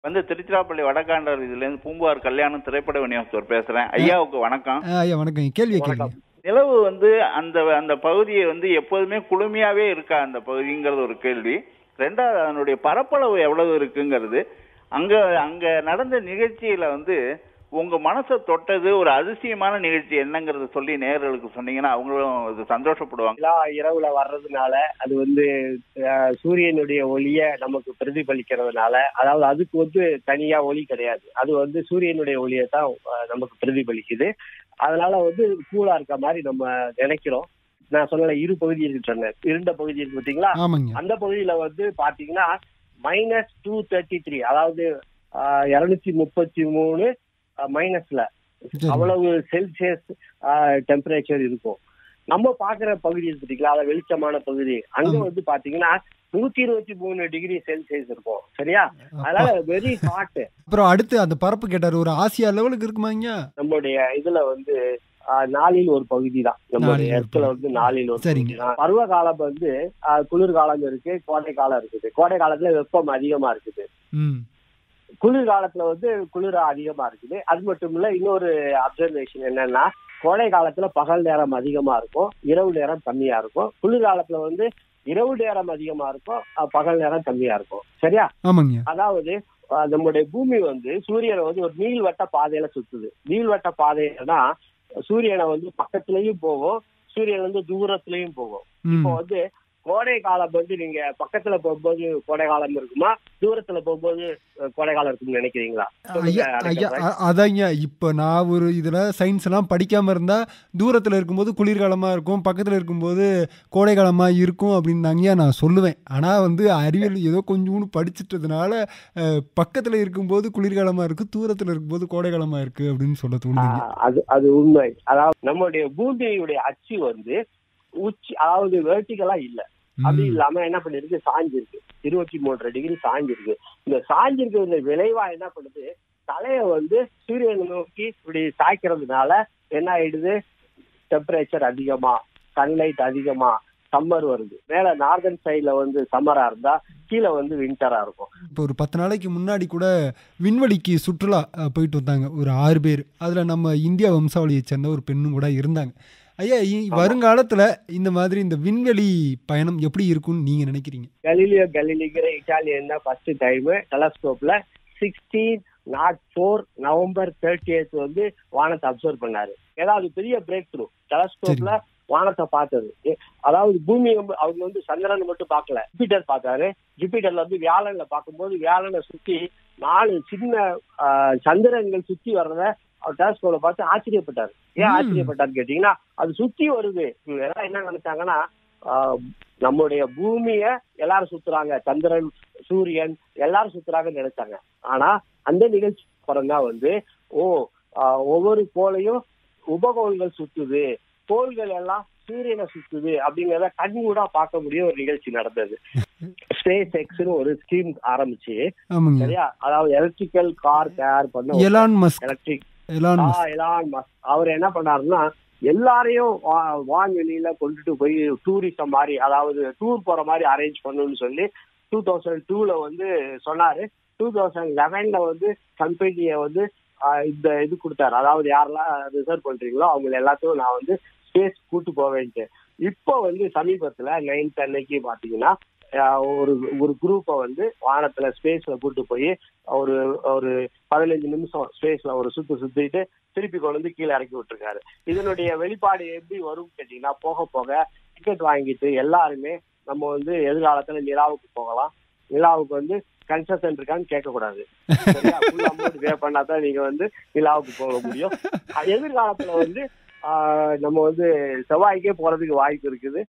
வந்து திருச்சிராப்பள்ளி வடக்காண்டர் இதுல இருந்து பூம்புகார் கல்யாணம் திரைப்பட விநியோகத்தோர் பேசுறேன் ஐயாவுக்கு வணக்கம் ஆ, ஐயா வணக்கம் கேள்வியை கேளுங்க நிலவு வந்து அந்த அந்த பகுதியை வந்து எப்போதுமே குளுமையாவே இருக்கா அந்த பகுதிங்கிறது ஒரு கேள்வி ரெண்டாவது அதனுடைய பரப்பளவு எவ்வளவு இருக்குங்கிறது அங்க அங்க நடந்த நிகழ்ச்சியில வந்து உங்க மனசை தொட்டது ஒரு அதிசயமான நிகழ்ச்சி என்னங்கிறத சொல்லி நேயர்களுக்கு சொன்னீங்கன்னா அவங்களும் இது சந்தோஷப்படுவாங்க நிலா இரவுல வர்றதுனால அது வந்து அஹ், சூரியனுடைய ஒளிய நமக்கு பிரதிபலிக்கிறதுனால அதாவது அதுக்கு வந்து தனியா ஒளி கிடையாது அது வந்து சூரியனுடைய ஒளியை தான் அஹ், நமக்கு பிரதிபலிக்குது அதனால வந்து கூலா இருக்க மாதிரி நம்ம நினைக்கிறோம் நான் சொல்லல இரு பகுதி இருக்கு சொன்னேன் இருண்ட பகுதி இருக்கு பாத்தீங்களா ஆமாங்க அந்த பகுதியில வந்து பாத்தீங்கன்னா மைனஸ் டூ தேர்ட்டி த்ரீ அதாவது இருநூத்தி முப்பத்தி மூணு மைனஸ்ல சரி. அவ்வளவு செல்சியஸ் டெம்பரேச்சர் இருக்கும் நம்ம பாக்குற பகுதி இருக்கு பாத்தீங்களா அதாவது வெளிச்சமான பகுதி அங்க ஆமா. வந்து பாத்தீங்கன்னா நூத்தி இருபத்தி மூணு டிகிரி செல்சியஸ் இருக்கும் சரியா அதனால வெரி ஹாட் அப்புறம் அடுத்து அந்த பரப்பு கேட்டாரு ஒரு ஆசியா லெவலுக்கு இருக்குமாங்க நம்மளுடைய இதுல வந்து ஆஹ், நாளில் ஒரு பகுதி தான் நாளில் நம்மளுடைய ஒரு இடத்துல பகுதி. வந்து நாளில் ஒரு சரிங்க. பகுதி தான் பருவ காலம் வந்து ஆஹ், குளிர்காலம் இருக்கு கோடை காலம் இருக்குது கோடை காலத்துல வெப்பம் அதிகமா இருக்குது ம் குளிர் காலத்துல வந்து குளிர் அதிகமா இருக்குது அது மட்டும் இல்ல இன்னொரு அப்சர்வேஷன் என்னன்னா கோடை காலத்துல பகல் நேரம் அதிகமா இருக்கும் இரவு நேரம் கம்மியா இருக்கும் குளிர் காலத்துல வந்து இரவு நேரம் அதிகமா இருக்கும் அஹ், பகல் நேரம் கம்மியா இருக்கும் சரியா ஆமாங்க அதாவது அஹ், நம்முடைய பூமி வந்து சூரியனை வந்து ஒரு நீள்வட்ட பாதையில சுத்துது நீள்வட்ட பாதையிலனா சூரியனை வந்து பக்கத்துலயும் போகும் சூரியன் வந்து தூரத்துலயும் போகும் ம் இப்போ வந்து கோடை காலம் வந்து நீங்க பக்கத்துல போகும்போது கோடை காலம் இருக்குமா தூரத்துல போகும்போது அஹ், கோடை காலம் இருக்கும்னு நினைக்கிறீங்களா ஐயா ஐயா அ- அதாங்க இப்போ நான் ஒரு இதில் சயின்ஸ் எல்லாம் படிக்காம இருந்தா தூரத்தில் இருக்கும்போது குளிர்காலமா இருக்கும் பக்கத்தில் இருக்கும்போது கோடை காலமா இருக்கும் அப்படின்னு தாங்கய்யா நான் சொல்லுவேன் ஆனால் வந்து அறிவியல் ஏதோ கொஞ்சோண்டு படிச்சிட்டதுனால அஹ், பக்கத்தில் இருக்கும்போது குளிர்காலமா இருக்கு தூரத்தில் இருக்கும்போது கோடை காலமா இருக்கு அப்படின்னு சொல்ல தோணுதுங்க ஆஹ் அது அது உண்மை அதாவது நம்மளுடைய பூமியுடைய அச்சு வந்து உச்சி அதாவது வெர்டிகலா இல்ல அப்படி ம். இல்லாம என்ன பண்ணிருக்கு சாஞ்சிருக்கு இருபத்தி மூன்றரை டிகிரி சாஞ்சிருக்கு இந்த சாஞ்சிருக்கிற விளைவா என்ன பண்ணுது தலைய வந்து சூரியனை நோக்கி இப்படி சாய்க்கிறதுனால என்ன ஆயிடுது டெம்பரேச்சர் அதிகமா சன்லைட் அதிகமா சம்மர் வருது மேல நார்தன் சைடுல வந்து சம்மரா இருந்தா கீழே வந்து வின்டரா இருக்கும் இப்போ ஒரு பத்து நாளைக்கு முன்னாடி கூட விண்வெளிக்கு சுற்றுலா அஹ், போயிட்டு வந்தாங்க ஒரு ஆறு பேர் அதில் நம்ம இந்தியா வம்சாவளியை சேர்ந்த ஒரு பெண்ணும் கூட இருந்தாங்க ஐயா இ- ஆமா. வருங்காலத்தில் இந்த மாதிரி இந்த விண்வெளி பயணம் எப்படி இருக்கும்னு நீங்கள் நினைக்கிறீங்க கலீலியோ கலீலிங்கிற இட்டாலியன் தான் ஃபர்ஸ்ட் டைம் டெலஸ்கோப்ல sixteen naught four November thirty வந்து வானத்தை அப்சர்வ் பண்ணாரு ஏதாவது பெரிய பிரேக் த்ரூ டெலஸ்கோப்ல வானத்தை பார்த்தது ஏ, அதாவது பூமி அவங்க வந்து சந்திரன் மட்டும் பார்க்கல ஜூபிட்டர் பார்த்தாரு ஜூபிட்டர்ல வந்து வியாழன்ல பார்க்கும்போது வியாழனை சுத்தி நாலு சின்ன ஆ, சந்திரன்கள் சுத்தி வர்றத அவர் டெலஸ்கோப்ல பார்த்து ஆச்சரியப்பட்டாரு ஏன் ம். ஆச்சரியப்பட்டாரு கேட்டீங்கன்னா அது சுத்தி வருது இவங்க எல்லாம் என்ன நினைச்சாங்கன்னா ஆ, நம்முடைய பூமிய எல்லாரும் சுத்துறாங்க சந்திரன் சூரியன் எல்லாரும் சுத்துறாங்கன்னு நினைச்சாங்க ஆனா அந்த நிகழ்ச்சி அப்புறம் தான் வந்து ஓ ஆஹ், ஒவ்வொரு கோளையும் உபகோள்கள் சுத்துது கோள்கள் எல்லாம் சூரியனை சுத்துது அப்படிங்கறத கண்கூடா பார்க்க முடிய ஒரு நிகழ்ச்சி நடந்தது ஸ்பேஸ் எக்ஸ்னு ஒரு ஸ்கீம் ஆரம்பிச்சு ஆமாங்க சரியா அதாவது எலக்ட்ரிக்கல் கார் தயார் பண்ண Elon Musk electric Elon Musk Elon Musk அவர் என்ன பண்ணாருன்னா எல்லாரையும் வா- வான்வெளியில கொண்டுட்டு போய் டூரிசம் மாதிரி அதாவது டூர் போற மாதிரி அரேஞ்ச் பண்ணணும்னு சொல்லி டூ தௌசண்ட் டூல வந்து சொன்னாரு டூ தௌசண்ட் லெவன்ல வந்து கம்பெனியை வந்து ஆஹ், இந்த இது கொடுத்தாரு அதாவது யாரெல்லாம் ரிசர்வ் பண்றீங்களோ அவங்க எல்லாத்தையும் நான் வந்து ஸ்பேஸ் கூட்டு போவேன்ட்டு இப்போ வந்து சமீபத்துல நைன்த் அன்னைக்கு பாத்தீங்கன்னா ஆஹ், ஒரு ஒரு குரூப்பை வந்து வானத்துல ஸ்பேஸ்ல கூட்டு போய் ஒரு ஒரு பதினஞ்சு நிமிஷம் ஸ்பேஸ்ல ஒரு சுத்து சுத்திட்டு திருப்பி கொண்டு வந்து கீழே இறக்கி விட்டுருக்காரு இதனுடைய வெளிப்பாடு எப்படி வரும் கேட்டீங்கன்னா போக போக டிக்கெட் வாங்கிட்டு எல்லாருமே நம்ம வந்து எதிர்காலத்துல நிலாவுக்கு போகலாம் நிலாவுக்கு வந்து கன்செஷன் இருக்கான்னு கேட்கக்கூடாது சரியா ஃபுல் அமௌண்ட் பே பண்ணாதான் நீங்க வந்து நிலாவுக்கு போக முடியும் எதிர்காலத்துல வந்து ஆஹ், நம்ம வந்து செவ்வாய்க்கே போறதுக்கு வாய்ப்பு இருக்குது